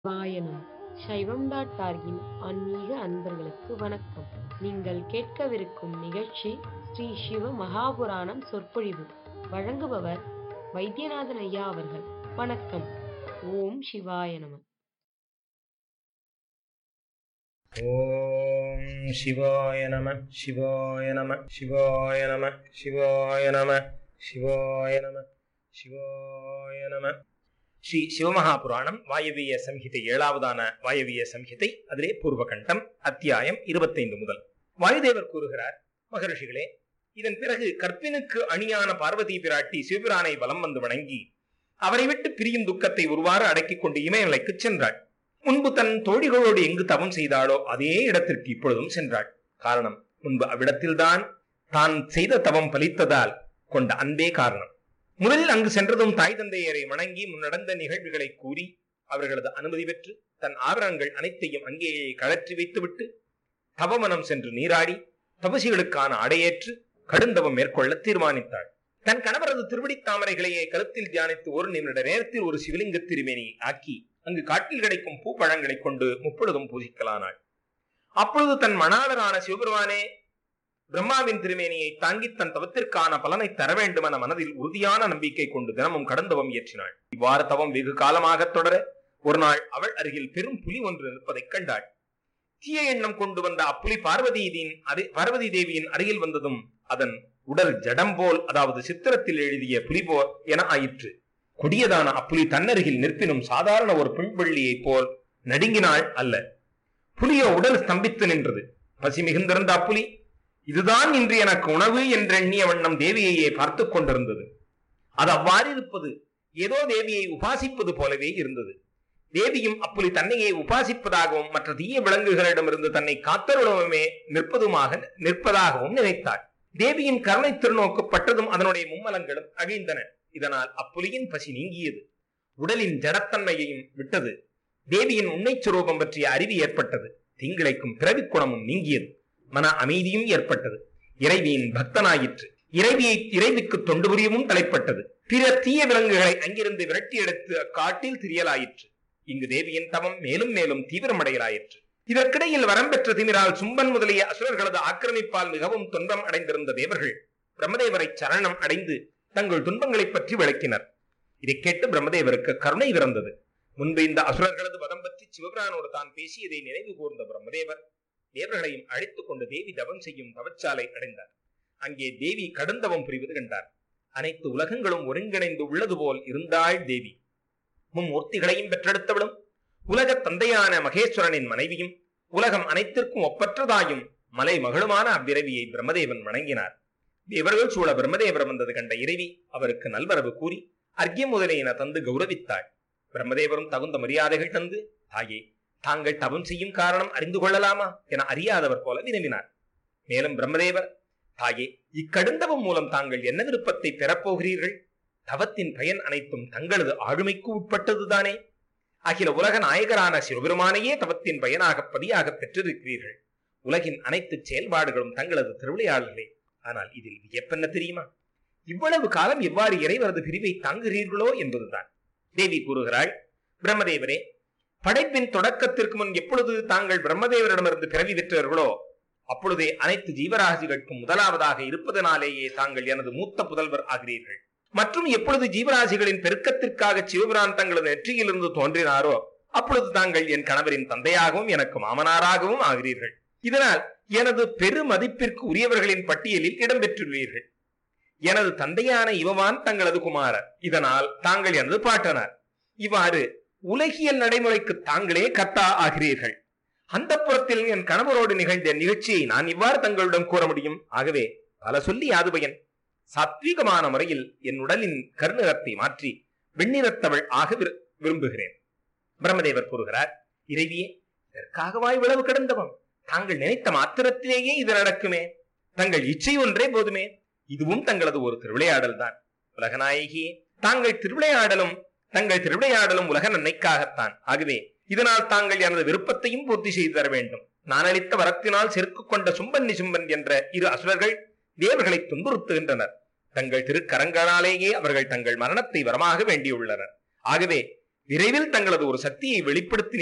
வாயனம் சைவம் டாட் டார்கின் ஆன்மீக அன்பர்களுக்கு வணக்கம் நீங்கள் கேட்கவிருக்கும் நிகழ்ச்சி ஸ்ரீ சிவ மகாபுராணம் சொற்பொழிவு வழங்குபவர் வைத்தியநாதன் ஐயா அவர்கள் வணக்கம் ஓம் சிவாய நம ஓம் சிவாய நம சிவாய நம சிவாய நம சிவாய நம சிவாய நம சிவாய நம ஸ்ரீ சிவமகாபுராணம் வாயவிய சம்ஹிதை ஏழாவதான வாயவிய சம்ஹிதை அதிலே பூர்வகண்டம் அத்தியாயம் இருபத்தைந்து முதல் வாயுதேவர் கூறுகிறார் மகரிஷிகளே இதன் பிறகு கற்பினுக்கு அணியான பார்வதி பிராட்டி சிவபிரானை வலம் வந்து வணங்கி அவரை விட்டு பிரியும் துக்கத்தை ஒருவாறு அடக்கிக் கொண்டு இமயமலைக்கு சென்றாள் முன்பு தன் தோழிகளோடு எங்கு தவம் செய்தாளோ அதே இடத்திற்கு இப்பொழுதும் சென்றாள் காரணம் முன்பு அவ்விடத்தில்தான் தான் செய்த தவம் பலித்ததால் கொண்ட அன்பே காரணம் முதலில் அங்கு சென்றதும் தாய் தந்தையரை வணங்கி முன்னடந்த நிகழ்வுகளை கூறி அவர்களது அனுமதி பெற்று தன் ஆபரணங்கள் அனைத்தையும் அங்கேயே கழற்றி வைத்துவிட்டு தவமனம் சென்று நீராடி தபசிகளுக்கான அடையேற்று கடுந்தவம் மேற்கொள்ள தீர்மானித்தாள் தன் கணவரது திருவடித் தாமரைகளையே கழுத்தில் தியானித்து ஒரு நிமிட நேரத்தில் ஒரு சிவலிங்க திருமேனி ஆக்கி அங்கு காட்டில் கிடைக்கும் பூ பழங்களை கொண்டு முப்பொழுதும் பூஜிக்கலானாள் அப்பொழுது தன் மணாளரான சிவபெருமானே பிரம்மாவின் திருமேனியை தாங்கி தன் தவத்திற்கான பலனை தர வேண்டும் என மனதில் உறுதியான நம்பிக்கை கொண்டு தினமும் கடந்தவம் இயற்றினாள் இவ்வாறு தவம் வெகு காலமாக தொடர ஒரு நாள் அவள் அருகில் பெரும் புலி ஒன்று நிற்பதைக் கண்டாள் தீய எண்ணம் கொண்டு வந்த அப்புலி பார்வதியின் அரு பார்வதி தேவியின் அருகில் வந்ததும் அதன் உடல் ஜடம் போல் அதாவது சித்திரத்தில் எழுதிய புலி போ என ஆயிற்று கொடியதான அப்புலி தன்னருகில் நிற்பினும் சாதாரண ஒரு பெண்வள்ளியைப் போல் நடுங்கினாள் அல்ல புலியோ உடல் ஸ்தம்பித்து நின்றது பசி மிகுந்திருந்த அப்புலி இதுதான் இன்று எனக்கு உணவு என்றெண்ணிய வண்ணம் தேவியையே பார்த்து கொண்டிருந்தது அது அவ்வாறு இருப்பது ஏதோ தேவியை உபாசிப்பது போலவே இருந்தது தேவியும் அப்புலி தன்னையே உபாசிப்பதாகவும் மற்ற தீய விலங்குகளிடமிருந்து தன்னை காத்தருடவுமே நிற்பதுமாக நிற்பதாகவும் நினைத்தாள் தேவியின் கருணை திருநோக்கு பட்டதும் அதனுடைய மும்மலங்களும் அழிந்தன இதனால் அப்புலியின் பசி நீங்கியது உடலின் ஜடத்தன்மையையும் விட்டது தேவியின் உண்மை சுரூபம் பற்றிய அறிவு ஏற்பட்டது தீங்கிழைக்கும் பிறவிக் குணமும் நீங்கியது மன அமைதியும் ஏற்பட்டது இறைவியின் பக்தனாயிற்று இறைவியை இறைவிக்கு தொண்டு புரியவும் தலைப்பட்டது பிற தீய விலங்குகளை அங்கிருந்து விரட்டி எடுத்து அக்காட்டில் திரியலாயிற்று இங்கு தேவியின் தவம் மேலும் மேலும் தீவிரமடையலாயிற்று இதற்கிடையில் வரம்பெற்ற திமிரால் சும்பன் முதலிய அசுரர்களது ஆக்கிரமிப்பால் மிகவும் துன்பம் அடைந்திருந்த தேவர்கள் பிரம்மதேவரை சரணம் அடைந்து தங்கள் துன்பங்களைப் பற்றி விளக்கினர் இதை கேட்டு பிரம்மதேவருக்கு கருணை பிறந்தது முன்பு இந்த அசுரர்களது வதம் பற்றி சிவபிரானோடு தான் பேசியதை நினைவு கூர்ந்த பிரம்மதேவர் தேவர்களையும் அழைத்துக் கொண்டு தேவி தவம் செய்யும் தவச்சாலை அடைந்தார் அங்கே தேவி கடுந்தவம் புரிவது கண்டார் அனைத்து உலகங்களும் ஒருங்கிணைந்து உள்ளது போல் இருந்தாள் தேவி மும்மூர்த்திகளையும் பெற்றெடுத்தவளும் உலக தந்தையான மகேஸ்வரனின் மனைவியும் உலகம் அனைத்திற்கும் ஒப்பற்றதாயும் மலை மகளுமான அவ்விரவியை பிரம்மதேவன் வணங்கினார் தேவர்கள் சூழ பிரம்மதேவர் வந்தது கண்ட இறைவி அவருக்கு நல்வரவு கூறி அர்க்கியம் முதலியன தந்து கௌரவித்தாள் பிரம்மதேவரும் தகுந்த மரியாதைகள் தந்து தாயே தாங்கள் தவம் செய்யும் காரணம் அறிந்து கொள்ளலாமா என அறியாதவர் போல வினவினார் மேலும் பிரம்மதேவர் தாயே இக்கடுந்தவம் மூலம் தாங்கள் என்ன விருப்பத்தை பெறப்போகிறீர்கள் தவத்தின் பயன் அனைத்தும் தங்களது ஆளுமைக்கு உட்பட்டதுதானே அகில உலக நாயகரான சிவபெருமானையே தவத்தின் பயனாக பதியாக பெற்றிருக்கிறீர்கள் உலகின் அனைத்து செயல்பாடுகளும் தங்களது திருவிளையாடல்களே ஆனால் இதில் வியப்பென்ன தெரியுமா இவ்வளவு காலம் எவ்வாறு இறைவரது பிரிவை தாங்குகிறீர்களோ என்பதுதான் தேவி கூறுகிறாள் பிரம்மதேவரே படைப்பின் தொடக்கத்திற்கு முன் எப்பொழுது தாங்கள் பிரம்மதேவரிடமிருந்து பிறவி பெற்றவர்களோ அப்பொழுதே அனைத்து ஜீவராசிகளுக்கும் முதலாவதாக இருப்பதனாலேயே தாங்கள் எனது மூத்த புதல்வர் ஆகிறீர்கள் மற்றும் எப்பொழுது ஜீவராசிகளின் பெருக்கத்திற்காக சிவபிரான் தங்களது நெற்றியிலிருந்து தோன்றினாரோ அப்பொழுது தாங்கள் என் கணவரின் தந்தையாகவும் எனக்கு மாமனாராகவும் ஆகிறீர்கள் இதனால் எனது பெருமதிப்பிற்கு உரியவர்களின் பட்டியலில் இடம்பெற்றுள்ளீர்கள் எனது தந்தையான இவவான் தங்களது குமாரர் இதனால் தாங்கள் எனது பாட்டனார் இவ்வாறு உலகியல் நடைமுறைக்கு தாங்களே கர்த்தா ஆகிறீர்கள் அந்த புறத்தில் என் கணவரோடு நிகழ்ந்த நிகழ்ச்சியை நான் இவ்வாறு தங்களிடம் கூற முடியும் ஆகவே பல சொல்லி யாது பயன் சாத்வீகமான முறையில் என் உடலின் கருநிறத்தை மாற்றி வெண்ணிறத்தவள் ஆக விரும்புகிறேன் பிரம்மதேவர் கூறுகிறார் இறைவியே இதற்காகவா இவ்வளவு கிடந்தவம் தாங்கள் நினைத்த மாத்திரத்திலேயே இது நடக்குமே தங்கள் இச்சை ஒன்றே போதுமே இதுவும் தங்களது ஒரு திருவிளையாடல் தான் உலகநாயகியே தாங்கள் திருவிளையாடலும் தங்கள் திருவிளையாடலும் உலக நன்மைக்காகத்தான் ஆகவே இதனால் தாங்கள் எனது விருப்பத்தையும் பூர்த்தி செய்து தர வேண்டும் நான் அளித்த வரத்தினால் செருக்கு கொண்ட சும்பன்னி சும்பன் என்ற இரு அசுரர்கள் தேவர்களை துன்புறுத்துகின்றனர் தங்கள் திருக்கரங்களாலேயே அவர்கள் தங்கள் மரணத்தை வரமாக வேண்டியுள்ளனர் ஆகவே விரைவில் தங்களது ஒரு சக்தியை வெளிப்படுத்தி